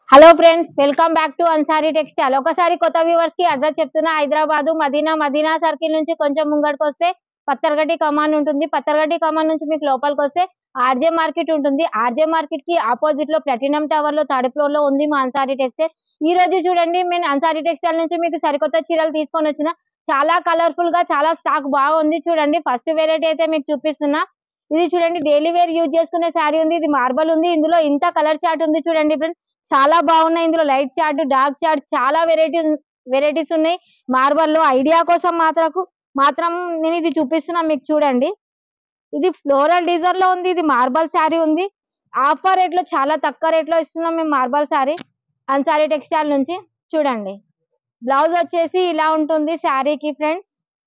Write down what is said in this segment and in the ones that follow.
Hello friends welcome back to Ansari textile ఒకసారి కొత్త viewers కి అడ్రస్ చెప్తున్నా హైదరాబాద్ మదీనా మదీనా సర్కిల్ నుంచి కొంచెం ముంగడికి వస్తే పత్తర్గడ్డి కమాన్ ఉంటుంది పత్తర్గడ్డి కమాన్ నుంచి మీకు లోపలికి వస్తే ఆర్జే మార్కెట్ ఉంటుంది ఆర్జే మార్కెట్ కి ఆపోజిట్ లో ప్లాటినం టవర్ లో థర్డ్ ఫ్లోర్ లో ఉంది మా అన్సారీ టెక్స్టైల్ ఈ రోజు చూడండి నేను అన్సారీ టెక్స్టైల్ నుంచి మీకు సరికొత్త చీరలు తీసుకొని వచ్చిన చాలా కలర్ఫుల్ గా చాలా స్టాక్ బాగుంది చూడండి ఫస్ట్ వెరైటీ అయితే మీకు చూపిస్తున్నా ఇది చూడండి డైలీ వేర్ యూజ్ చేసుకునే శారీ ఉంది ఇది మార్బల్ ఉంది ఇందులో ఇంత కలర్ చార్ట్ ఉంది చూడండి ఫ్రెండ్స్ చాలా బాగున్నాయి ఇందులో లైట్ చార్ట్ డార్క్ చార్ట్ చాలా వెరైటీస్ వెరైటీస్ ఉన్నాయి మార్బల్ లో ఐడియా కోసం మాత్రం మాత్రం నేను ఇది చూపిస్తున్నా మీకు చూడండి ఇది ఫ్లోరల్ డిజైన్ లో ఉంది ఇది మార్బల్ శారీ ఉంది ఆఫర్ రేట్ లో చాలా తక్కువ రేట్ లో ఇస్తున్నాం మేము మార్బల్ శారీ అన్సారీ టెక్స్టైల్ నుంచి చూడండి బ్లౌజ్ వచ్చేసి ఇలా ఉంటుంది శారీకి ఫ్రెండ్స్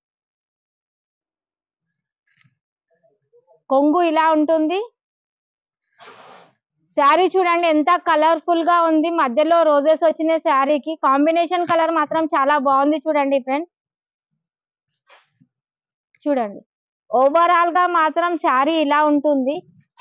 కొంగు ఇలా ఉంటుంది శారీ చూడండి ఎంత కలర్ఫుల్ గా ఉంది మధ్యలో రోజెస్ వచ్చిన శారీకి కాంబినేషన్ కలర్ మాత్రం చాలా బాగుంది చూడండి ఫ్రెండ్స్ చూడండి ఓవరాల్ గా మాత్రం శారీ ఇలా ఉంటుంది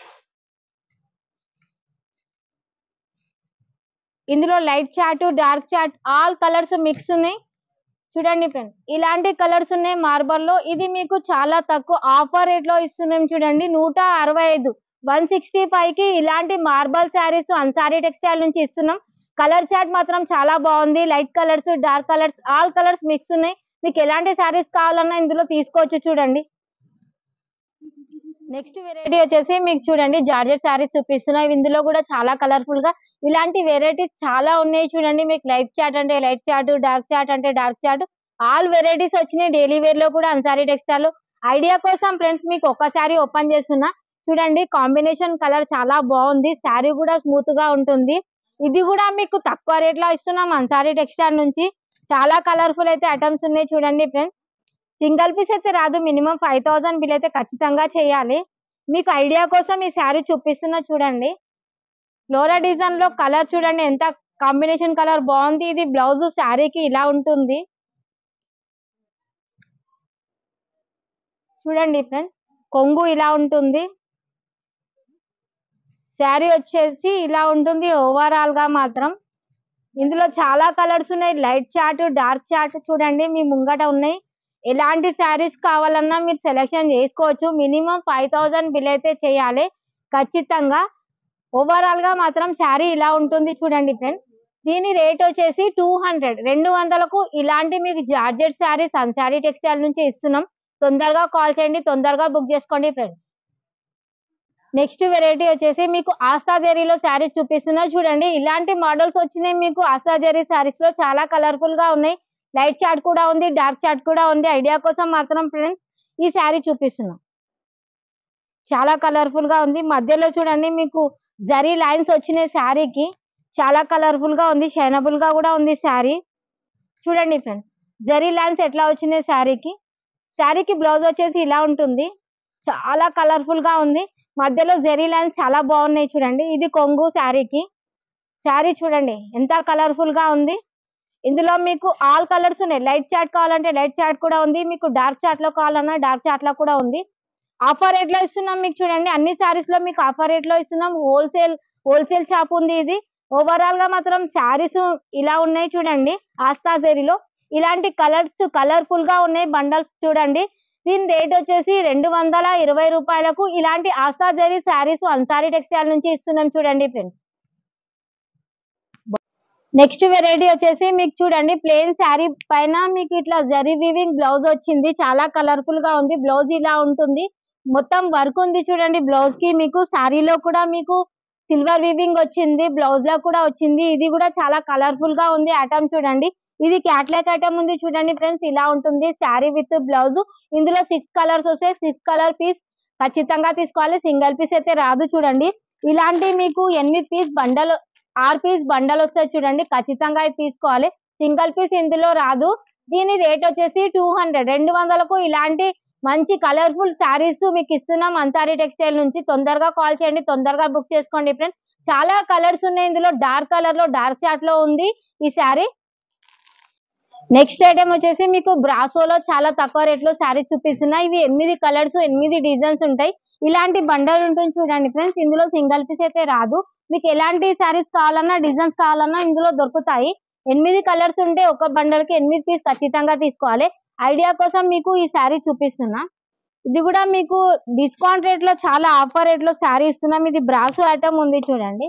ఇందులో light chart dark chart all colours mix ఉన్నాయి చూడండి ఫ్రెండ్స్ ఇలాంటి కలర్స్ ఉన్నాయి మార్బల్ లో ఇది మీకు చాలా తక్కువ ఆఫర్ రేట్ లో ఇస్తున్నాం చూడండి నూట అరవై ఐదు వన్ సిక్స్టీ ఫైవ్ కి ఇలాంటి మార్బల్ శారీస్ అన్సారీ టెక్స్టైల్ నుంచి ఇస్తున్నాం కలర్ చార్ట్ మాత్రం చాలా బాగుంది light colours dark colours all colours mix ఉన్నాయి మీకు ఎలాంటి శారీస్ కావాలన్నా ఇందులో తీసుకోవచ్చు చూడండి నెక్స్ట్ వెరైటీ వచ్చేసి మీకు చూడండి జార్జెట్ శారీస్ చూపిస్తున్నా ఇవి ఇందులో కూడా చాలా కలర్ఫుల్ గా ఇలాంటి వెరైటీస్ చాలా ఉన్నాయి చూడండి మీకు లైట్ చార్ట్ అంటే లైట్ చార్ట్ డార్క్ చార్ట్ అంటే డార్క్ చార్ట్ ఆల్ వెరైటీస్ వచ్చినాయి డైలీ వేర్ లో కూడా అన్సారీ టెక్స్టైల్ ఐడియా కోసం ఫ్రెండ్స్ మీకు ఒక్కసారి ఓపెన్ చేస్తున్నా చూడండి కాంబినేషన్ కలర్ చాలా బాగుంది శారీ కూడా స్మూత్ గా ఉంటుంది ఇది కూడా మీకు తక్కువ రేట్ లో ఇస్తున్నాం అన్సారీ టెక్స్టైల్ నుంచి చాలా కలర్ఫుల్ అయితే ఐటమ్స్ ఉన్నాయి చూడండి ఫ్రెండ్స్ సింగిల్ పీస్ అయితే రాదు మినిమం ఫైవ్ థౌసండ్ బిల్ అయితే ఖచ్చితంగా చేయాలి మీకు ఐడియా కోసం ఈ శారీ చూపిస్తున్నా చూడండి ఫ్లోరా డిజైన్ లో కలర్ చూడండి ఎంత కాంబినేషన్ కలర్ బాగుంది ఇది బ్లౌజ్ శారీకి ఇలా ఉంటుంది చూడండి ఫ్రెండ్స్ కొంగు ఇలా ఉంటుంది శారీ వచ్చేసి ఇలా ఉంటుంది ఓవరాల్ గా మాత్రం ఇందులో చాలా కలర్స్ ఉన్నాయి లైట్ చార్ట్ డార్క్ చార్ట్ చూడండి మీ ముంగట ఉన్నాయి ఎలాంటి శారీస్ కావాలన్నా మీరు సెలెక్షన్ చేసుకోవచ్చు మినిమం ఫైవ్ థౌసండ్ బిల్ అయితే చేయాలి ఖచ్చితంగా ఓవరాల్ గా మాత్రం శారీ ఇలా ఉంటుంది చూడండి ఫ్రెండ్స్ దీని రేట్ వచ్చేసి టూ హండ్రెడ్ రెండు వందలకు ఇలాంటి మీకు జార్జెట్ శారీస్ అన్సారీ టెక్స్టైల్ నుంచి ఇస్తున్నాం తొందరగా కాల్ చేయండి తొందరగా బుక్ చేసుకోండి ఫ్రెండ్స్ నెక్స్ట్ వెరైటీ వచ్చేసి మీకు ఆస్తా జరీలో శారీస్ చూపిస్తున్నా చూడండి ఇలాంటి మోడల్స్ వచ్చినాయి మీకు ఆస్తా జరీ శారీస్ లో చాలా కలర్ఫుల్ గా ఉన్నాయి లైట్ చార్ట్ కూడా ఉంది డార్క్ చార్ట్ కూడా ఉంది ఐడియా కోసం మాత్రం ఫ్రెండ్స్ ఈ శారీ చూపిస్తున్నాం చాలా కలర్ఫుల్ గా ఉంది మధ్యలో చూడండి మీకు జరీ లైన్స్ వచ్చినాయి శారీకి చాలా కలర్ఫుల్ గా ఉంది షైనబుల్ గా కూడా ఉంది శారీ చూడండి ఫ్రెండ్స్ జరీ లైన్స్ ఎట్లా వచ్చినాయి శారీకి శారీకి బ్లౌజ్ వచ్చేసి ఇలా ఉంటుంది చాలా కలర్ఫుల్ గా ఉంది మధ్యలో జరీ లైన్స్ చాలా బాగున్నాయి చూడండి ఇది కొంగు శారీకి శారీ చూడండి ఎంత కలర్ఫుల్ గా ఉంది ఇందులో మీకు ఆల్ కలర్స్ ఉన్నాయి లైట్ చార్ట్ కావాలంటే లైట్ చార్ట్ కూడా ఉంది మీకు డార్క్ చార్ట్ లో కావాలన్నా డార్క్ చార్ట్ లో కూడా ఉంది ఆఫర్ రేట్ లో ఇస్తున్నాం మీకు చూడండి అన్ని సారీస్ లో మీకు ఆఫర్ రేట్ లో ఇస్తున్నాం హోల్సేల్ హోల్సేల్ షాప్ ఉంది ఇది ఓవరాల్ గా మాత్రం శారీస్ ఇలా ఉన్నాయి చూడండి ఆస్థా జరీలో ఇలాంటి కలర్స్ కలర్ఫుల్ గా ఉన్నాయి బండల్స్ చూడండి దీని రేట్ వచ్చేసి రెండు వందల ఇరవై రూపాయలకు ఇలాంటి ఆస్థా జరీ శారీస్ అన్సారీ టెక్స్టైల్ నుంచి ఇస్తున్నాం చూడండి ఫ్రెండ్స్ నెక్స్ట్ వెరైటీ వచ్చేసి మీకు చూడండి ప్లెయిన్ శారీ పైన మీకు ఇట్లా జరీ వీవింగ్ బ్లౌజ్ వచ్చింది చాలా కలర్ఫుల్ గా ఉంది బ్లౌజ్ ఇలా ఉంటుంది మొత్తం వర్క్ ఉంది చూడండి బ్లౌజ్ కి మీకు శారీలో కూడా మీకు సిల్వర్ వీవింగ్ వచ్చింది బ్లౌజ్ లో కూడా వచ్చింది ఇది కూడా చాలా కలర్ఫుల్ గా ఉంది ఐటమ్ చూడండి ఇది క్యాట్లాక్ ఐటమ్ ఉంది చూడండి ఫ్రెండ్స్ ఇలా ఉంటుంది శారీ విత్ బ్లౌజ్ ఇందులో సిక్స్ కలర్స్ వస్తాయి సిక్స్ కలర్ పీస్ ఖచ్చితంగా తీసుకోవాలి సింగిల్ పీస్ అయితే రాదు చూడండి ఇలాంటి మీకు ఎనిమిది పీస్ బండల్ ఆరు పీస్ బండల్ వస్తాయి చూడండి ఖచ్చితంగా ఇది తీసుకోవాలి సింగిల్ పీస్ ఇందులో రాదు దీని రేట్ వచ్చేసి టూ హండ్రెడ్ రెండు వందలకు ఇలాంటి మంచి కలర్ఫుల్ శారీస్ మీకు ఇస్తున్నాం అన్సారీ టెక్స్టైల్ నుంచి తొందరగా కాల్ చేయండి తొందరగా బుక్ చేసుకోండి ఫ్రెండ్స్ చాలా కలర్స్ ఉన్నాయి ఇందులో డార్క్ కలర్ లో డార్క్ చార్ట్ లో ఉంది ఈ శారీ నెక్స్ట్ ఐటమ్ వచ్చేసి మీకు బ్రాసోలో చాలా తక్కువ రేట్ లో శారీస్ చూపిస్తున్నా ఇవి ఎనిమిది కలర్స్ ఎనిమిది డిజైన్స్ ఉంటాయి ఇలాంటి బండల్ ఉంటుంది చూడండి ఫ్రెండ్స్ ఇందులో సింగిల్ పీస్ అయితే రాదు మీకు ఎలాంటి శారీస్ కావాలన్నా డిజైన్స్ కావాలన్నా ఇందులో దొరుకుతాయి ఎనిమిది కలర్స్ ఉంటే ఒక బండల్ కి ఎనిమిది పీస్ ఖచ్చితంగా తీసుకోవాలి ఐడియా కోసం మీకు ఈ శారీ చూపిస్తున్నా ఇది కూడా మీకు డిస్కౌంట్ రేట్ లో చాలా ఆఫర్ రేట్ లో శారీ ఇస్తున్నాం ఇది బ్రాసో ఐటమ్ ఉంది చూడండి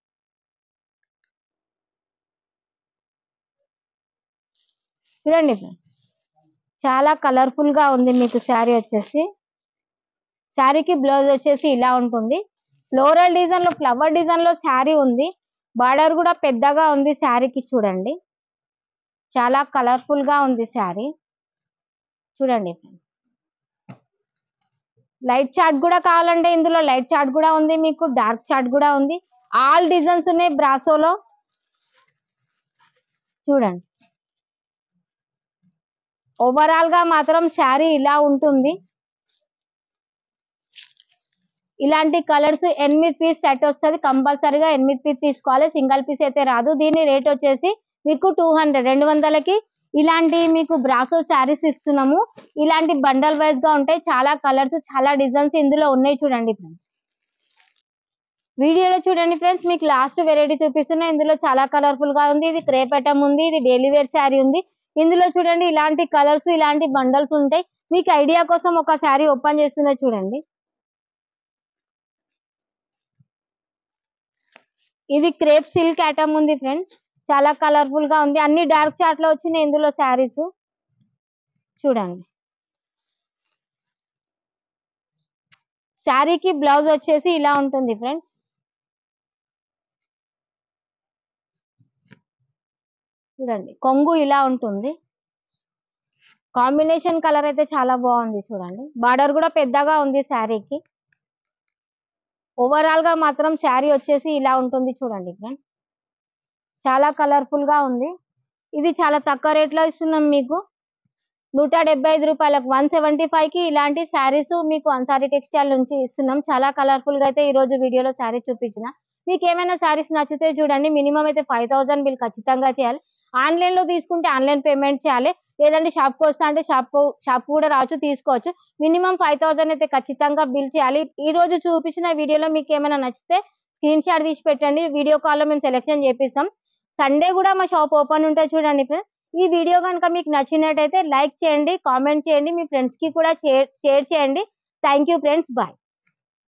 చూడండి friends. చాలా కలర్ఫుల్ గా ఉంది మీకు శారీ వచ్చేసి శారీకి బ్లౌజ్ వచ్చేసి ఇలా ఉంటుంది ఫ్లోరల్ డిజైన్ లో ఫ్లవర్ డిజైన్ లో శారీ ఉంది బార్డర్ కూడా పెద్దగా ఉంది శారీకి చూడండి చాలా కలర్ఫుల్ గా ఉంది శారీ చూడండి లైట్ చార్ట్ కూడా కావాలంటే ఇందులో లైట్ చార్ట్ కూడా ఉంది మీకు డార్క్ చార్ట్ కూడా ఉంది ఆల్ డిజైన్స్ ఉన్నాయి బ్రాసోలో చూడండి ఓవరాల్ గా మాత్రం శారీ ఇలా ఉంటుంది ఇలాంటి కలర్స్ ఎనిమిది పీస్ సెట్ వస్తుంది కంపల్సరీగా ఎనిమిది పీస్ తీసుకోవాలి సింగిల్ పీస్ అయితే రాదు దీని రేట్ వచ్చేసి మీకు టూ హండ్రెడ్ రెండు వందలకి ఇలాంటి మీకు బ్రాసో శారీస్ ఇస్తున్నాము ఇలాంటి బండల్ వైజ్ గా ఉంటాయి చాలా కలర్స్ చాలా డిజైన్స్ ఇందులో ఉన్నాయి చూడండి ఫ్రెండ్స్ వీడియోలో చూడండి ఫ్రెండ్స్ మీకు లాస్ట్ వెరైటీ చూపిస్తున్నా ఇందులో చాలా కలర్ఫుల్ గా ఉంది ఇది క్రేప్ ఐటమ్ ఉంది ఇది డైలీ వేర్ శారీ ఉంది ఇందులో చూడండి ఇలాంటి కలర్స్ ఇలాంటి బండల్స్ ఉంటాయి మీకు ఐడియా కోసం ఒక శారీ ఓపెన్ చేస్తున్నా చూడండి ఇది క్రేప్ సిల్క్ ఐటమ్ ఉంది ఫ్రెండ్స్ చాలా కలర్ఫుల్ గా ఉంది అన్ని డార్క్ చాట్ లో వచ్చినాయి ఇందులో శారీస్ చూడండి శారీకి బ్లౌజ్ వచ్చేసి ఇలా ఉంటుంది ఫ్రెండ్స్ చూడండి కొంగు ఇలా ఉంటుంది కాంబినేషన్ కలర్ అయితే చాలా బాగుంది చూడండి బార్డర్ కూడా పెద్దగా ఉంది శారీకి ఓవరాల్ గా మాత్రం శారీ వచ్చేసి ఇలా ఉంటుంది చూడండి ఫ్రెండ్స్ చాలా కలర్ఫుల్ గా ఉంది ఇది చాలా తక్కువ రేట్ లో ఇస్తున్నాం మీకు నూట డెబ్బై ఐదు రూపాయలకు వన్ సెవెంటీ ఫైవ్ కి ఇలాంటి శారీస్ మీకు అన్సారీ టెక్స్టైల్ నుంచి ఇస్తున్నాం చాలా కలర్ఫుల్ గా అయితే ఈ రోజు వీడియోలో శారీ చూపించిన మీకు ఏమైనా శారీస్ నచ్చితే చూడండి మినిమం అయితే ఫైవ్ థౌసండ్ బిల్ ఖచ్చితంగా చేయాలి ఆన్లైన్ లో తీసుకుంటే ఆన్లైన్ పేమెంట్ చేయాలి లేదంటే షాప్ కి వస్తా అంటే షాప్ షాప్ కూడా రావచ్చు తీసుకోవచ్చు మినిమం ఫైవ్ థౌసండ్ అయితే ఖచ్చితంగా బిల్ చేయాలి ఈ రోజు చూపించిన వీడియోలో మీకు ఏమైనా నచ్చితే స్క్రీన్ షాట్ తీసి పెట్టండి వీడియో కాల్ లో మేము సెలెక్షన్ చేపిస్తాం సండే కూడా మా షాప్ ఓపెన్ ఉంటుంది చూడండి ఫ్రెండ్స్ ఈ వీడియో కనుక మీకు నచ్చినట్టయితే లైక్ చేయండి కామెంట్ చేయండి మీ ఫ్రెండ్స్ కి కూడా షేర్ చేయండి థ్యాంక్ యూ ఫ్రెండ్స్ బాయ్